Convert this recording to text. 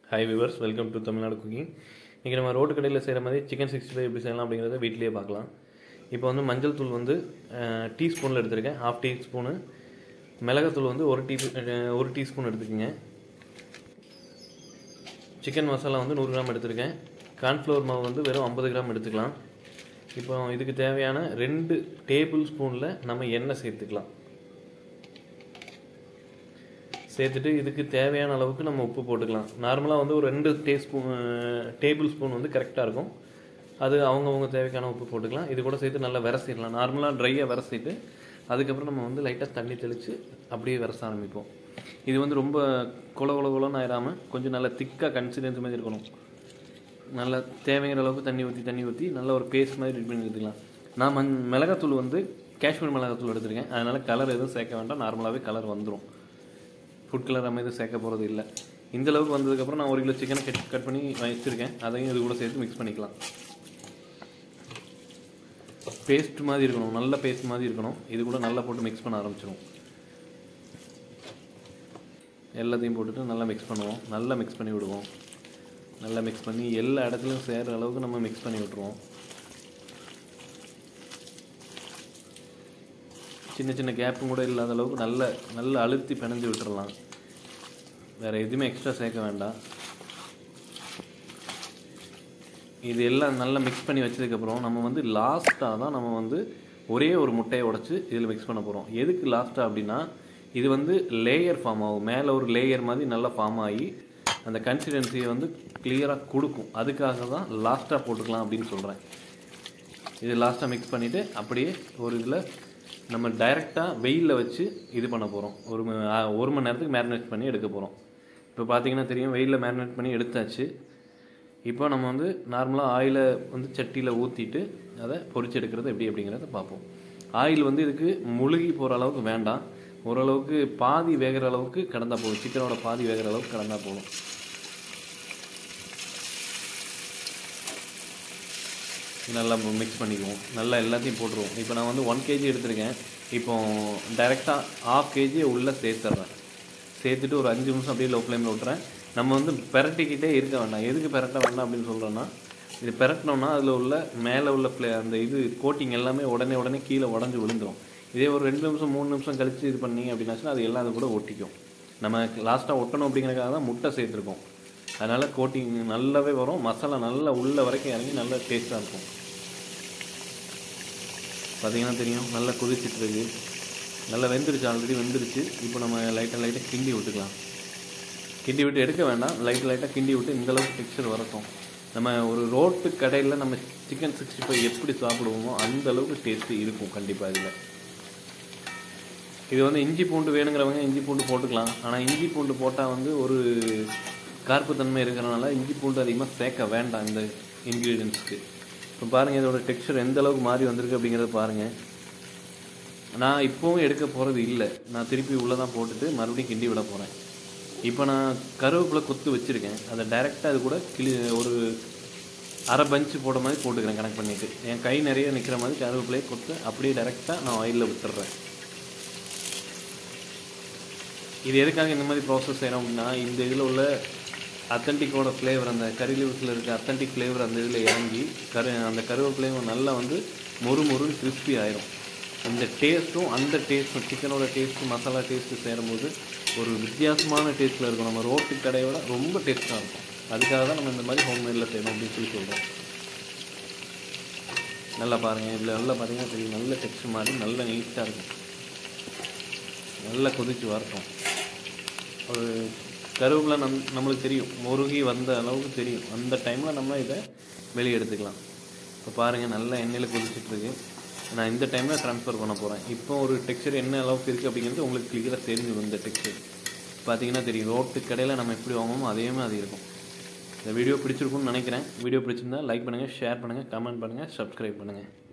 hi viewers welcome to Tamil Nadu cooking இன்றைக்கி நம்ம road கடையில் செய்கிற மாதிரி சிக்கன் சிக்ஸ்டி ஃபைவ் எப்படி செய்யலாம் அப்படிங்கிறத வீட்டிலேயே பார்க்கலாம் இப்போ வந்து மஞ்சள் தூள் வந்து டீஸ்பூனில் எடுத்திருக்கேன் ஹாஃப் டீஸ்பூனு மிளகாத்தூள் வந்து ஒரு டீ ஒரு டீஸ்பூன் எடுத்துக்கோங்க சிக்கன் மசாலா வந்து நூறு கிராம் எடுத்திருக்கேன் கார்ன்ஃப்ளவர் மாவு வந்து வெறும் ஐம்பது கிராம் எடுத்துக்கலாம் இப்போ இதுக்கு தேவையான ரெண்டு டேபிள் ஸ்பூனில் நம்ம எண்ணெய் சேர்த்துக்கலாம் சேர்த்துட்டு இதுக்கு தேவையான அளவுக்கு நம்ம உப்பு போட்டுக்கலாம் நார்மலாக வந்து ஒரு ரெண்டு டேஸ்பூன் டேபிள் ஸ்பூன் வந்து கரெக்டாக இருக்கும் அது அவங்கவுங்க தேவைக்கான உப்பு போட்டுக்கலாம் இது கூட சேர்த்து நல்லா விரசிடலாம் நார்மலாக ட்ரையாக விரசிட்டு அதுக்கப்புறம் நம்ம வந்து லைட்டாக தண்ணி தெளித்து அப்படியே விரச ஆரம்பிப்போம் இது வந்து ரொம்ப கொல கொல கொலன்னு ஆயிடாமல் கொஞ்சம் நல்லா திக்காக கன்சிஸ்டன்சி மாதிரி இருக்கணும் நல்லா தேவைங்கிற அளவுக்கு தண்ணி ஊற்றி தண்ணி ஊற்றி நல்ல ஒரு பேஸ்ட் மாதிரி ரெடி பண்ணி எடுத்துக்கலாம் நான் மண் மிளகாத்தூள் வந்து காஷ்மீர் மிளகாத்தூள் எடுத்திருக்கேன் அதனால் கலர் எதுவும் சேர்க்க வேண்டாம் நார்மலாகவே கலர் வந்துடும் ஃபுட் கலர் நம்ம எதுவும் சேர்க்க போகிறது இல்லை இந்த அளவுக்கு வந்ததுக்கப்புறம் நான் ஒரு கிலோ சிக்கனை கட் கட் பண்ணி வச்சுருக்கேன் அதையும் இது கூட சேர்த்து மிக்ஸ் பண்ணிக்கலாம் பேஸ்ட் மாதிரி இருக்கணும் நல்ல பேஸ்ட் மாதிரி இருக்கணும் இது கூட நல்லா போட்டு மிக்ஸ் பண்ண ஆரம்பிச்சிடும் எல்லாத்தையும் போட்டுட்டு நல்லா மிக்ஸ் பண்ணுவோம் நல்லா மிக்ஸ் பண்ணி விடுவோம் நல்லா மிக்ஸ் பண்ணி எல்லா இடத்துலையும் சேர்கிற அளவுக்கு நம்ம மிக்ஸ் பண்ணி விட்ருவோம் சின்ன சின்ன கேப்பும் கூட இல்லாத அளவுக்கு நல்ல நல்ல அழுத்தி பிணைஞ்சு விட்டுறலாம் வேறு எதுவுமே எக்ஸ்ட்ரா சேர்க்க வேண்டாம் இது எல்லாம் நல்லா மிக்ஸ் பண்ணி வச்சதுக்கப்புறம் நம்ம வந்து லாஸ்ட்டாக தான் நம்ம வந்து ஒரே ஒரு முட்டையை உடச்சி இதில் மிக்ஸ் பண்ண போகிறோம் எதுக்கு லாஸ்ட்டாக அப்படின்னா இது வந்து லேயர் ஃபார்ம் ஆகும் மேலே ஒரு லேயர் மாதிரி நல்லா ஃபார்ம் ஆகி அந்த கன்சிஸ்டன்சியை வந்து கிளியராக கொடுக்கும் அதுக்காக தான் லாஸ்ட்டாக போட்டுக்கலாம் அப்படின்னு சொல்கிறேன் இது லாஸ்ட்டாக மிக்ஸ் பண்ணிவிட்டு அப்படியே ஒரு இதில் நம்ம டைரெக்டாக வெயிலில் வச்சு இது பண்ண போகிறோம் ஒரு ம- ஆ, ஒரு மணி நேரத்துக்கு மேரினேட் பண்ணி எடுக்க போகிறோம் இப்போ பார்த்தீங்கன்னா தெரியும் வெயிலில் மேரினேட் பண்ணி எடுத்தாச்சு இப்போ நம்ம வந்து நார்மலாக ஆயிலை வந்து சட்டியில் ஊற்றிட்டு அதை பொரிச்சு எடுக்கிறது எப்படி அப்படிங்கிறத பார்ப்போம் ஆயில் வந்து இதுக்கு முழுகி போகிற அளவுக்கு வேண்டாம் ஓரளவுக்கு பாதி வேகிற அளவுக்கு கடந்தா போதும் சிக்கனோட பாதி வேகிற அளவுக்கு கடந்தா போதும் நல்லா மிக்ஸ் பண்ணிக்குவோம் நல்லா எல்லாத்தையும் போட்டுருவோம் இப்போ நான் வந்து ஒன் கேஜி எடுத்திருக்கேன் இப்போ டைரெக்டாக ஆஃப் கேஜி உள்ளே சேர்த்துட்றேன் சேர்த்துட்டு ஒரு அஞ்சு நிமிஷம் அப்படியே லோ ஃப்ளேமில் விட்டுறேன் நம்ம வந்து பெரட்டிக்கிட்டே இருக்க வேண்டாம் எதுக்கு பெரட்ட வேண்டாம் அப்படின்னு சொல்கிறோன்னா இது பெரட்டினோம்னா அதில் உள்ள மேலே உள்ள ஃப்ளே அந்த இது கோட்டிங் எல்லாமே உடனே உடனே கீழே உடஞ்சி விழுந்துரும் இதே ஒரு ரெண்டு நிமிஷம் மூணு நிமிஷம் கழிச்சு இது பண்ணீங்க அப்படின்னாச்சுன்னா அது எல்லாம் அது கூட ஒட்டிக்கும் நம்ம லாஸ்ட்டாக ஒட்டணும் அப்படிங்கிறதுக்காக தான் முட்டை சேர்த்துருக்கோம் அதனால் கோட்டிங் நல்லாவே வரும் மசாலா நல்லா உள்ள வரைக்கும் இறங்கி நல்லா டேஸ்ட்டாக இருக்கும் பார்த்தீங்கன்னா தெரியும் நல்லா கொதிச்சிட்டு இருக்கு நல்லா வெந்துருச்சு ஆல்ரெடி வெந்துருச்சு இப்போ நம்ம லைட்டாக லைட்டாக கிண்டி விட்டுக்கலாம் கிண்டி விட்டு எடுக்க வேண்டாம் லைட் லைட்டாக கிண்டி விட்டு இந்த அளவுக்கு டெக்ஸ்சர் வரட்டும் நம்ம ஒரு ரோட்டு கடையில் நம்ம சிக்கன் சிக்ஸ்டி ஃபைவ் எப்படி சாப்பிடுவோமோ அந்த அளவுக்கு டேஸ்ட்டு இருக்கும் கண்டிப்பாக இதில் இது வந்து இஞ்சி பூண்டு வேணுங்கிறவங்க இஞ்சி பூண்டு போட்டுக்கலாம் ஆனால் இஞ்சி பூண்டு போட்டால் வந்து ஒரு கார்ப்புத்தன்மை இருக்கிறனால இஞ்சி பூண்டு அதிகமாக சேர்க்க வேண்டாம் இந்த இன்க்ரீடியன்ஸ்க்கு இப்போ பாருங்கள் இதோட டெக்ஸ்சர் எந்த அளவுக்கு மாறி வந்திருக்கு அப்படிங்கிறத பாருங்கள் நான் இப்போவும் எடுக்க போகிறது இல்லை நான் திருப்பி உள்ளே தான் போட்டுட்டு மறுபடியும் கிண்டி விட போகிறேன் இப்போ நான் கருவேப்பிலை கொத்து வச்சுருக்கேன் அதை டைரெக்டாக அது கூட கிளி ஒரு அரை பஞ்சு போட மாதிரி போட்டுக்கிறேன் கனெக்ட் பண்ணிவிட்டு என் கை நிறைய நிற்கிற மாதிரி கருவேப்பிலையை கொத்து அப்படியே டைரெக்டாக நான் ஆயிலில் விட்டுறேன் இது எதுக்காக இந்த மாதிரி ப்ராசஸ் செய்கிறோம் அப்படின்னா இந்த இதில் உள்ள அத்தன்டிக்கோட ஃப்ளேவர் அந்த கறி லீவ்ஸில் இருக்க அத்தன்டிக் ஃப்ளேவர் அந்த இதில் இறங்கி கரு அந்த கருவேப்பிலையும் நல்லா வந்து மொறு மொறுன்னு கிறிஸ்பி ஆயிரும் இந்த டேஸ்ட்டும் அந்த டேஸ்ட்டும் சிக்கனோட டேஸ்ட்டு மசாலா டேஸ்ட்டு சேரும்போது ஒரு வித்தியாசமான டேஸ்ட்டில் இருக்கும் நம்ம ரோட்டு கடையோட ரொம்ப டேஸ்ட்டாக இருக்கும் அதுக்காக தான் நம்ம இந்த மாதிரி ஹோம்மேடில் செய்யணும் அப்படின்னு சொல்லி சொல்கிறோம் நல்லா பாருங்கள் இதில் நல்லா பார்த்தீங்கன்னா தெரியும் நல்ல டெக்ஸ்ட் மாதிரி நல்ல நீட்டாக இருக்கும் நல்லா கொதிச்சு வரட்டும் ஒரு கருவேப்பிலை நம் நம்மளுக்கு தெரியும் முருகி வந்த அளவுக்கு தெரியும் அந்த டைமில் நம்ம இதை வெளியே எடுத்துக்கலாம் இப்போ பாருங்கள் நல்லா எண்ணெயில் கொதிச்சிட்டு இருக்கு நான் இந்த டைமில் ட்ரான்ஸ்ஃபர் பண்ண போகிறேன் இப்போ ஒரு டெக்ஸ்சர் என்ன அளவுக்கு இருக்குது அப்படிங்கிறது உங்களுக்கு கிளியராக தெரிஞ்சிடும் இந்த டெக்ஸ்சர் பார்த்தீங்கன்னா தெரியும் ரோட்டு கடையில் நம்ம எப்படி வாங்குவோமோ அதே மாதிரி இருக்கும் இந்த வீடியோ பிடிச்சிருக்கும்னு நினைக்கிறேன் வீடியோ பிடிச்சிருந்தா லைக் பண்ணுங்கள் ஷேர் பண்ணுங்கள் கமெண்ட் பண்ணுங்கள் சப்ஸ்கிரைப் பண்ணுங்கள்